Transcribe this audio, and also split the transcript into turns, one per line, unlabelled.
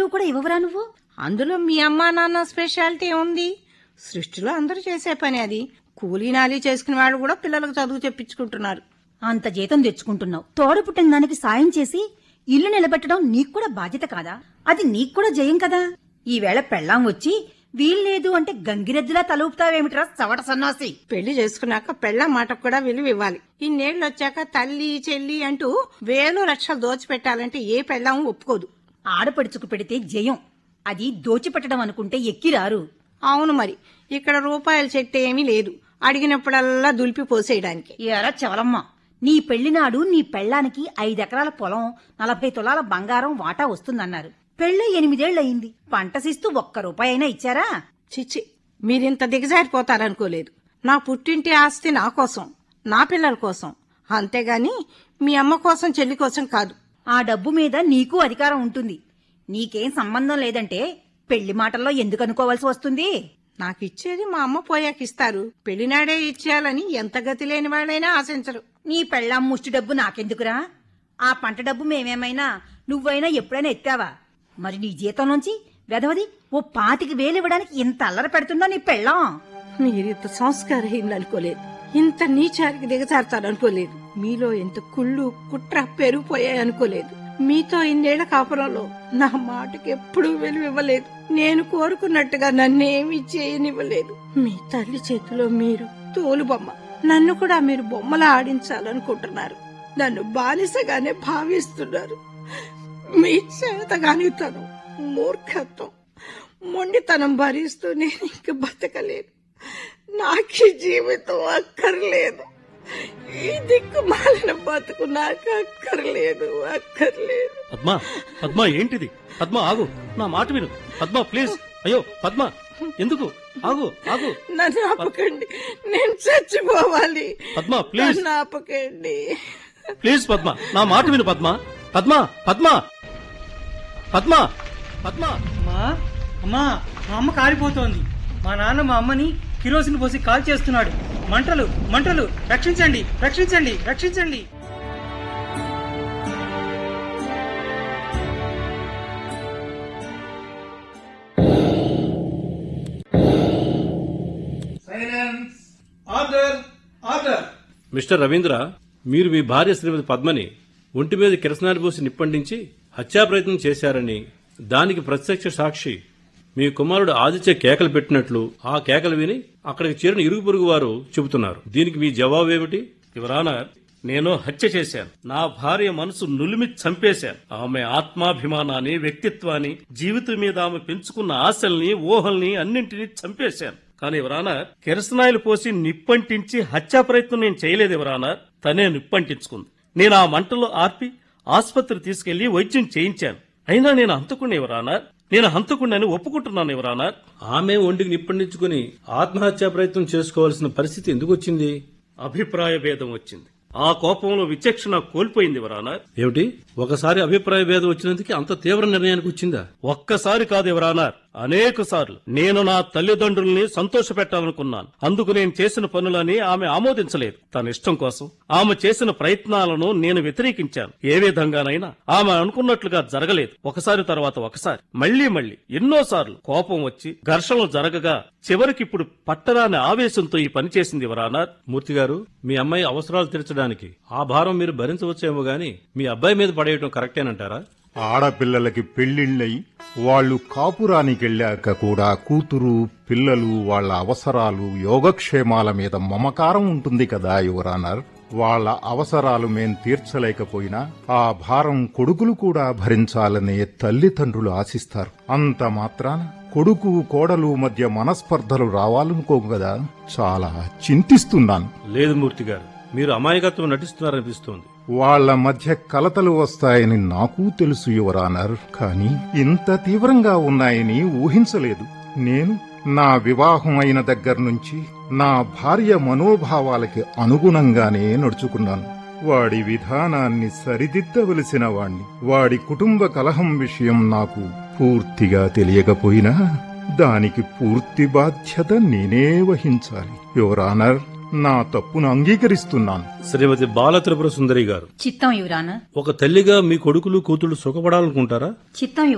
కూడా ఇవ్వవరా నువ్వు
అందులో మీ అమ్మా నాన్న స్పెషాలిటీ ఉంది సృష్టిలో అందరూ చేసే పని అది కూలీ నాలీ చేసుకునే వాళ్ళు కూడా పిల్లలకు చదువు చెప్పించుకుంటున్నారు
అంత జీతం తెచ్చుకుంటున్నావు తోడు పుట్టిన దానికి సాయం చేసి ఇల్లు నిలబెట్టడం నీకు కూడా బాధ్యత కాదా అది నీకు కూడా జయం కదా ఈవేళ పెళ్ళాం వచ్చి వీల్లేదు అంటే గంగిరెద్దులా తలూపుతావేమిట్రా చవట సన్నాసి
పెళ్లి చేసుకున్నాక పెళ్ళ మాటకు కూడా విలువ ఇవ్వాలి ఇన్నేళ్లు వచ్చాక తల్లి చెల్లి అంటూ వేలు లక్షలు దోచిపెట్టాలంటే ఏ పెళ్ళాము ఒప్పుకోదు
ఆడపడుచుకు పెడితే జయం అది దోచిపెట్టడం అనుకుంటే ఎక్కిరారు
అవును మరి ఇక్కడ రూపాయల చెట్టు ఏమీ లేదు అడిగినప్పుడల్లా దులిపి పోసేయడానికి
ఏరా చవలమ్మ నీ పెళ్లినాడు నీ పెళ్ళానికి ఐదెకరాల పొలం నలభై తులాల బంగారం వాటా వస్తుందన్నారు పెళ్ళ ఎనిమిదేళ్లయింది పంట శిస్తూ ఒక్క రూపాయి అయినా ఇచ్చారా
చిచ్చి మీరింత దిగజారిపోతారనుకోలేదు నా పుట్టింటి ఆస్తి నా కోసం నా పిల్లల కోసం అంతేగాని మీ అమ్మ కోసం చెల్లి కోసం కాదు
ఆ డబ్బు మీద నీకు అధికారం ఉంటుంది నీకేం సంబంధం లేదంటే పెళ్లి మాటల్లో ఎందుకు అనుకోవాల్సి వస్తుంది
నాకు ఇచ్చేది మా అమ్మ పోయాక ఇస్తారు పెళ్లినాడే ఇచ్చేయాలని ఎంత గతి లేని వాళ్ళైనా ఆశించరు
నీ పెళ్ళాం ముష్టి డబ్బు నాకెందుకురా ఆ పంట డబ్బు మేమేమైనా నువ్వైనా ఎప్పుడైనా ఎత్తావా మరి నీ జీతం నుంచి వెధవది ఓ పాతికి వేలివ్వడానికి ఇంత అల్లరి పెడుతుందో నీ పెళ్ళాం
మీరింత సంస్కారహీనులు అనుకోలేదు ఇంత నీచారికి దిగజారుతారనుకోలేదు మీలో ఇంత కుళ్ళు కుట్ర పెరిగిపోయాయి అనుకోలేదు మీతో ఇన్నేళ్ల కాపురంలో నా మాటకి ఎప్పుడూ విలువివ్వలేదు నేను కోరుకున్నట్టుగా నన్నేమీ చేయనివ్వలేదు మీ తల్లి చేతిలో మీరు తోలుబొమ్మ నన్ను కూడా మీరు బొమ్మలా ఆడించాలనుకుంటున్నారు నన్ను బానిసగానే భావిస్తున్నారు మీ చేతగానితనం మూర్ఖత్వం మొండితనం భరిస్తూ నేను ఇంక బతకలేను నాకు ఈ జీవితం అక్కర్లేదు ఈ దిక్కు మాలిన బతుకు నాకు అక్కర్లేదు అక్కర్లేదు
పద్మ పద్మ ఏంటిది పద్మ ఆగు నా మాట విను పద్మ ప్లీజ్ అయ్యో పద్మ ఎందుకు ఆగు ఆగు
నన్ను ఆపకండి నేను చచ్చిపోవాలి
పద్మ ప్లీజ్
నన్ను ఆపకండి
ప్లీజ్ పద్మ నా మాట విను పద్మ పద్మ పద్మ పద్మ పద్మ
అమ్మా అమ్మా మా అమ్మ కాలిపోతోంది మా నాన్న మా అమ్మని కిరోసిన్ పోసి కాల్ చేస్తున్నాడు మంటలు మంటలు రక్షించండి రక్షించండి రక్షించండి
ఆర్డర్ ఆర్డర్
మిస్టర్ రవీంద్ర మీరు మీ భార్య శ్రీమతి పద్మని ఒంటి మీద కిరసనాలు పోసి నిప్పండించి హత్యా ప్రయత్నం చేశారని దానికి ప్రత్యక్ష సాక్షి మీ కుమారుడు ఆదిత్య కేకలు పెట్టినట్లు ఆ కేకలు విని అక్కడికి చేరిన ఇరుగు పొరుగు వారు చెబుతున్నారు దీనికి మీ జవాబు ఏమిటి యువరానా నేను హత్య చేశాను నా భార్య మనసు నులిమి చంపేశాను ఆమె ఆత్మాభిమానాన్ని వ్యక్తిత్వాన్ని జీవితం మీద ఆమె పెంచుకున్న ఆశల్ని ఊహల్ని అన్నింటినీ చంపేశాను కానీ ఎవరానా కిరసనాయిలు పోసి నిప్పంటించి హత్యా ప్రయత్నం నేను చేయలేదు ఎవరానా తనే నిప్పంటించుకుంది నేను ఆ మంటలో ఆర్పి ఆసుపత్రి తీసుకెళ్లి వైద్యం చేయించాను అయినా నేను హంతకుని ఎవరానా నేను హంతకుడిని ఒప్పుకుంటున్నాను ఎవరానా ఆమె ఒంటికి నిప్పండించుకుని ఆత్మహత్యా ప్రయత్నం చేసుకోవాల్సిన పరిస్థితి ఎందుకు వచ్చింది అభిప్రాయ భేదం వచ్చింది ఆ కోపంలో విచక్షణ కోల్పోయింది ఎవరానా ఏమిటి ఒకసారి అభిప్రాయ భేదం వచ్చినందుకు అంత తీవ్ర నిర్ణయానికి వచ్చిందా ఒక్కసారి కాదు ఎవరానా అనేక సార్లు నేను నా తల్లిదండ్రుల్ని సంతోషపెట్టాలనుకున్నాను అందుకు నేను చేసిన పనులని ఆమె ఆమోదించలేదు తన ఇష్టం కోసం ఆమె చేసిన ప్రయత్నాలను నేను వ్యతిరేకించాను ఏ విధంగానైనా ఆమె అనుకున్నట్లుగా జరగలేదు ఒకసారి తర్వాత ఒకసారి మళ్లీ మళ్లీ ఎన్నోసార్లు కోపం వచ్చి ఘర్షణలు జరగగా చివరికిప్పుడు పట్టరాని ఆవేశంతో ఈ పని చేసింది ఎవరానా మూర్తి గారు మీ అమ్మాయి అవసరాలు తీర్చడానికి ఆ భారం మీరు భరించవచ్చేమో గాని మీ అబ్బాయి మీద పడేయటం కరెక్టేనంటారా
ఆడపిల్లలకి పెళ్లిళ్ళై వాళ్ళు కాపురానికెళ్ళాక కూడా కూతురు పిల్లలు వాళ్ళ అవసరాలు యోగక్షేమాల మీద మమకారం ఉంటుంది కదా యువరానర్ వాళ్ళ అవసరాలు మేం తీర్చలేకపోయినా ఆ భారం కొడుకులు కూడా భరించాలనే తల్లిదండ్రులు ఆశిస్తారు అంత మాత్రాన కొడుకు కోడలు మధ్య మనస్పర్ధలు రావాలనుకోం కదా చాలా చింతిస్తున్నాను
లేదు మూర్తి గారు మీరు అమాయకత్వం నటిస్తున్నారనిపిస్తోంది
వాళ్ళ మధ్య కలతలు వస్తాయని నాకు తెలుసు యువరానర్ కానీ ఇంత తీవ్రంగా ఉన్నాయని ఊహించలేదు నేను నా వివాహం అయిన దగ్గర నుంచి నా భార్య మనోభావాలకి అనుగుణంగానే నడుచుకున్నాను వాడి విధానాన్ని సరిదిద్దవలసిన వాణ్ణి వాడి కుటుంబ కలహం విషయం నాకు పూర్తిగా తెలియకపోయినా దానికి పూర్తి బాధ్యత నేనే వహించాలి యువరానర్ నా తప్పును అంగీకరిస్తున్నాను
శ్రీమతి బాల త్రిపుర సుందరి గారు
చిత్తం యువరానా
ఒక తల్లిగా మీ కొడుకులు కూతుళ్ళు సుఖపడాలనుకుంటారా
చిత్తం